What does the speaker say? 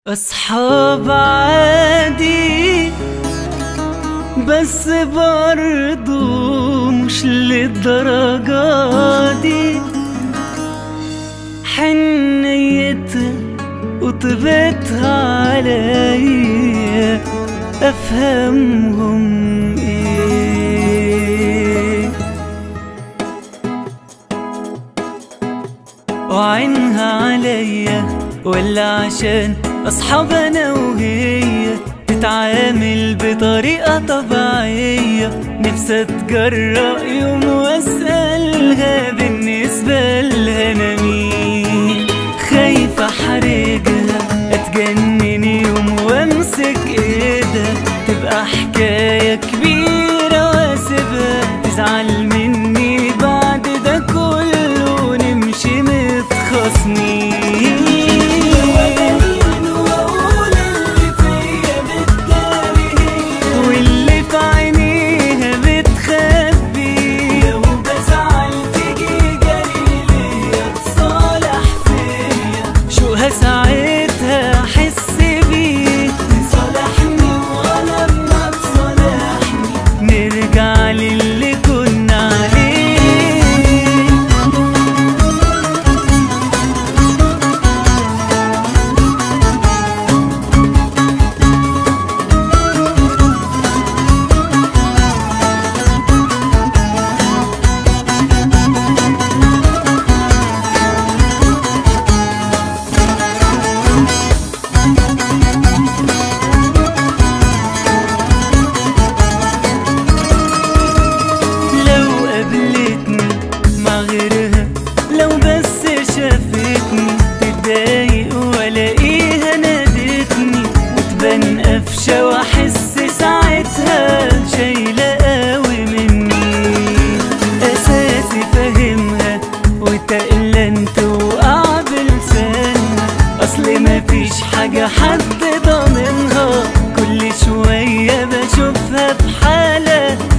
أصحاب عادي بس برضو مش للدرجة دي حنيتها وطبتها عليا أفهمهم إيه وعينها عليا ولا عشان أصحاب أنا وهي تتعامل بطريقة طبيعية نفسي أتجرأ يوم وأسألها بالنسبة لها أنا مين خايفة أحرجها أتجنن يوم وأمسك إيدها تبقى حكاية كبيرة وأسيبها تزعل مني بعد ده كله نمشي متخاصمين واللي في عينيها بتخبي لو بزعل تيجي جري ليا تصالح فيا شوها ساعتها احس بيه تصالحني ولا ما تصالحني نرجع للي كنا عليه لو قابلتني مع غيرها لو بس شافتني تتضايق والاقيها نادتني وتبان قفشه واحس ساعتها شايله قوي مني اساسي فاهمها وتقلنت وقع بلسانها اصل مفيش حاجه حد ضامنها كل شويه بشوفها في حاله